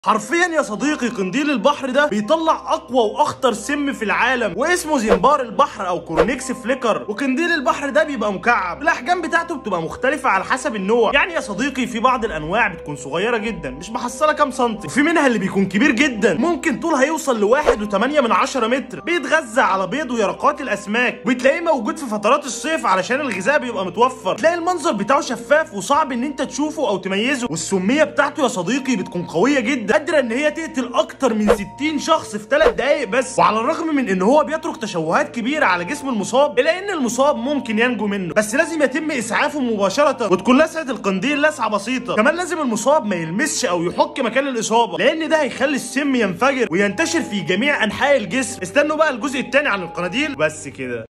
حرفيا يا صديقي قنديل البحر ده بيطلع اقوى واخطر سم في العالم واسمه زنبار البحر او كورونيكس فليكر وقنديل البحر ده بيبقى مكعب الاحجام بتاعته بتبقى مختلفه على حسب النوع يعني يا صديقي في بعض الانواع بتكون صغيره جدا مش محصله كام سنتي وفي منها اللي بيكون كبير جدا ممكن طولها يوصل لواحد وتمانية من عشرة متر بيتغذى على بيض ويرقات الاسماك بتلاقيه موجود في فترات الصيف علشان الغذاء بيبقى متوفر تلاقي المنظر بتاعه شفاف وصعب ان انت تشوفه او تميزه والسميه بتاعته يا صديقي بتكون قويه جدا قادره ان هي تقتل اكتر من 60 شخص في 3 دقائق بس وعلى الرغم من ان هو بيترك تشوهات كبيره على جسم المصاب الا ان المصاب ممكن ينجو منه بس لازم يتم اسعافه مباشره وتكون لسعه القنديل لسعه بسيطه كمان لازم المصاب ما يلمسش او يحك مكان الاصابه لان ده هيخلي السم ينفجر وينتشر في جميع انحاء الجسم استنوا بقى الجزء الثاني عن القناديل بس كده